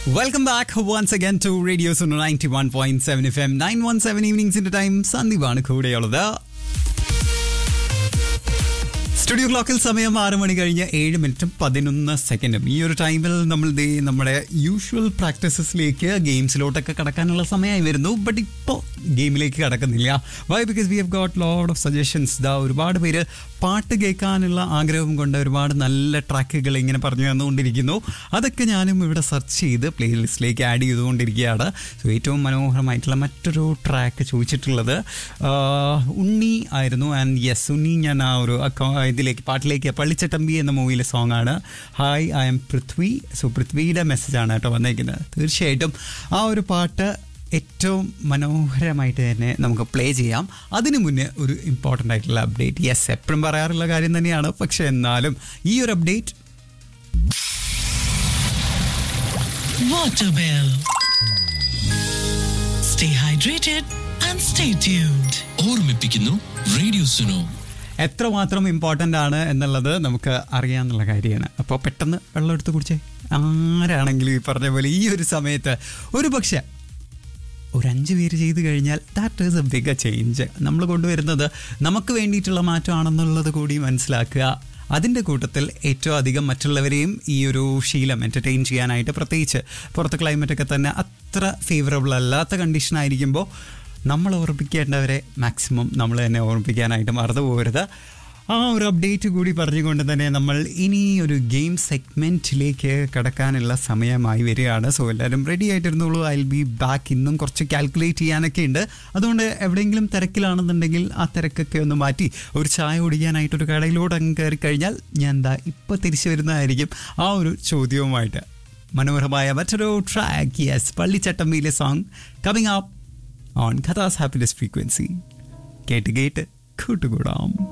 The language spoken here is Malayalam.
Welcome back once again to Radio Suno 91.7 FM 917 evenings into time സന്ദീപാണ് കൂടെയുള്ളത് സ്റ്റുഡിയോ ക്ലോക്കിൽ സമയം ആറ് മണി കഴിഞ്ഞ് ഏഴ് മിനിറ്റും പതിനൊന്ന് സെക്കൻഡും ഈ ഒരു ടൈമിൽ നമ്മൾ ദേ നമ്മുടെ യൂഷ്വൽ പ്രാക്ടീസസിലേക്ക് ഗെയിംസിലോട്ടൊക്കെ കടക്കാനുള്ള സമയമായി വരുന്നു ബട്ട് ഇപ്പോൾ ഗെയിമിലേക്ക് കടക്കുന്നില്ല why because we have got load of suggestions ദാ ഒരുപാട് പേര് പാട്ട് കേൾക്കാനുള്ള ആഗ്രഹം കൊണ്ട് ഒരുപാട് നല്ല ട്രാക്കുകൾ ഇങ്ങനെ പറഞ്ഞു തന്നുകൊണ്ടിരിക്കുന്നു അതൊക്കെ ഞാനും ഇവിടെ സെർച്ച് ചെയ്ത് പ്ലേലിസ്റ്റിലേക്ക് ആഡ് ചെയ്തുകൊണ്ടിരിക്കുകയാണ് സോ ഏറ്റവും മനോഹരമായിട്ടുള്ള മറ്റൊരു ട്രാക്ക് ചോദിച്ചിട്ടുള്ളത് ആ, ഉണ്ണി ആയിരുന്നു ആൻഡ് യെസ് ഉണ്ണി ഞാൻ ആ ഒരു അക്ക- ഇതിലേക്ക് പാട്ടിലേക്ക് പള്ളിച്ചട്ടമ്പി എന്ന മൂവിയിലെ സോങ് ആണ് hi I am Prithvi so പൃഥ്വിയുടെ മെസ്സേജാണ് കേട്ടോ വന്നേക്കുന്നത് തീർച്ചയായിട്ടും ആ ഒരു പാട്ട് ഏറ്റവും മനോഹരമായിട്ട് തന്നെ നമുക്ക് പ്ലേ ചെയ്യാം അതിനു മുന്നേ ഒരു ഇമ്പോർട്ടൻ്റ് ആയിട്ടുള്ള അപ്ഡേറ്റ് യെസ് എപ്പോഴും പറയാറുള്ള കാര്യം തന്നെയാണ് പക്ഷെ എന്നാലും ഈ ഒരു update Waterwell. Stay hydrated and stay tuned. ഓർമ്മിപ്പിക്കുന്നു റേഡിയോ സുനോ എത്രമാത്രം ഇമ്പോർട്ടൻ്റ് ആണ് എന്നുള്ളത് നമുക്ക് അറിയാമെന്നുള്ള കാര്യമാണ് അപ്പോൾ പെട്ടെന്ന് വെള്ളം എടുത്ത് കുടിച്ചേ ആരാണെങ്കിലും ഈ പറഞ്ഞ പോലെ ഈ ഒരു സമയത്ത് ഒരു പക്ഷേ ഒരു അഞ്ച് പേര് ചെയ്ത് കഴിഞ്ഞാൽ that is a big change നമ്മൾ കൊണ്ടുവരുന്നത് നമുക്ക് വേണ്ടിയിട്ടുള്ള മാറ്റമാണെന്നുള്ളത് കൂടി മനസ്സിലാക്കുക അതിൻ്റെ കൂട്ടത്തിൽ ഏറ്റവും അധികം മറ്റുള്ളവരെയും ഈ ഒരു ശീലം എൻ്റർടൈൻ ചെയ്യാനായിട്ട് പ്രത്യേകിച്ച് പുറത്ത് ക്ലൈമറ്റൊക്കെ തന്നെ അത്ര ഫേവറബിൾ അല്ലാത്ത കണ്ടീഷൻ ആയിരിക്കുമ്പോൾ നമ്മൾ ഓർമ്മിക്കേണ്ടവരെ മാക്സിമം നമ്മൾ തന്നെ ഓർമ്മിപ്പിക്കാനായിട്ട് മറന്നു പോകരുത് ആ ഒരു അപ്ഡേറ്റ് കൂടി പറഞ്ഞുകൊണ്ട് തന്നെ നമ്മൾ ഇനി ഒരു ഗെയിം സെഗ്മെൻറ്റിലേക്ക് കടക്കാനുള്ള സമയമായി വരികയാണ് സോ എല്ലാവരും റെഡി ആയിട്ടിരുന്നുള്ളൂ ഐ ബി ബാക്ക് ഇന്നും കുറച്ച് കാൽക്കുലേറ്റ് ചെയ്യാനൊക്കെ ഉണ്ട് അതുകൊണ്ട് എവിടെയെങ്കിലും തിരക്കിലാണെന്നുണ്ടെങ്കിൽ ആ തിരക്കൊക്കെ ഒന്ന് മാറ്റി ഒരു ചായ കുടിക്കാനായിട്ട് ഒരു കടയിലൂടെ അങ്ങ് കയറി കഴിഞ്ഞാൽ ഞാൻ എന്താ ഇപ്പോൾ തിരിച്ചു വരുന്നതായിരിക്കും ആ ഒരു ചോദ്യവുമായിട്ട് മനോഹരമായ മറ്റൊരു ട്രാക്ക് യെസ് പള്ളിച്ചട്ടമ്പിയിലെ song coming up on Qatar's happiness frequency കേട്ട് കേട്ട് കൂട്ടുകൂടാം